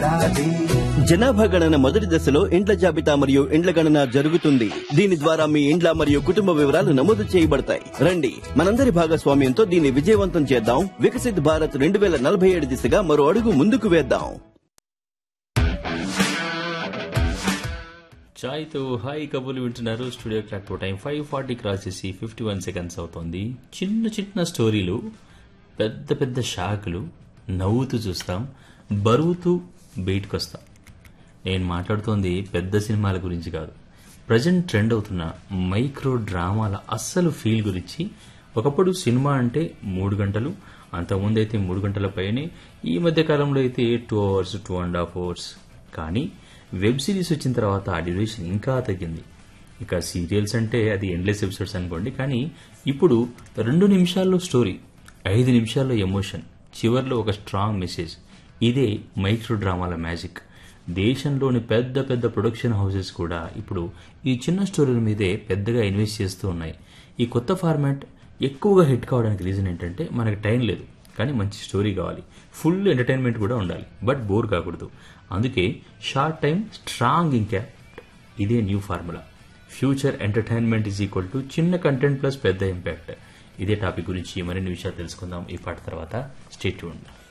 ఉండాలి జనాభా గణన మొదటి దశలో ఇండ్ల జాబితా మరియు ఇండ్ల గణన జరుగుతుంది దీని ద్వారా మీ ఇండ్ల మరియు కుటుంబ వివరాలు నమోదు చేయబడతాయి రండి మనందరి భాగస్వామ్యంతో దీన్ని విజయవంతం చేద్దాం వికసిత్ భారత్ రెండు వేల నలభై ఏడు దిశగా మరో అడుగు ముందుకు వేద్దాం చాయ్తో హాయ్ కబుర్లు వింటున్నారు studio clock time five forty cross చేసి ఫిఫ్టీ వన్ సెకండ్స్ అవుతోంది చిన్న చిన్న స్టోరీలు పెద్ద పెద్ద షాకులు నవ్వుతూ చూస్తాం బరువుతూ బయటకు వస్తాం నేను మాట్లాడుతోంది పెద్ద సినిమాల గురించి కాదు ప్రజెంట్ ట్రెండ్ అవుతున్న మైక్రో డ్రామాల అస్సలు ఫీల్ గురించి ఒకప్పుడు సినిమా అంటే మూడు గంటలు అంతకుముందు అయితే మూడు గంటల పైనే ఈ మధ్య కాలంలో అయితే two hours two and half hours కానీ వెబ్ సిరీస్ వచ్చిన తర్వాత ఆ డ్యూరేషన్ ఇంకా తగ్గింది ఇక సీరియల్స్ అంటే అది ఎండ్లెస్ ఎపిసోడ్స్ అనుకోండి కానీ ఇప్పుడు రెండు నిమిషాల్లో స్టోరీ ఐదు నిమిషాల్లో ఎమోషన్ చివర్లో ఒక స్ట్రాంగ్ మెసేజ్ ఇదే మైక్రో డ్రామాల మ్యాజిక్ దేశంలోని పెద్ద పెద్ద ప్రొడక్షన్ హౌసెస్ కూడా ఇప్పుడు ఈ చిన్న స్టోరీల మీదే పెద్దగా ఇన్వెస్ట్ చేస్తూ ఉన్నాయి ఈ కొత్త ఫార్మాట్ ఎక్కువగా హిట్ కావడానికి రీజన్ ఏంటంటే మనకి టైం లేదు కానీ మంచి స్టోరీ కావాలి ఫుల్ ఎంటర్టైన్మెంట్ కూడా ఉండాలి బట్ బోర్ కాకూడదు అందుకే షార్ట్ టైం స్ట్రాంగ్ ఇంపాక్ట్ ఇదే new formula future entertainment is equal to చిన్న కంటెంట్ ప్లస్ పెద్ద ఇంపాక్ట్ ఇదే టాపిక్ గురించి మరిన్ని విషయాలు తెలుసుకుందాం ఈ పాట తర్వాత స్టేట్ ఉండాలి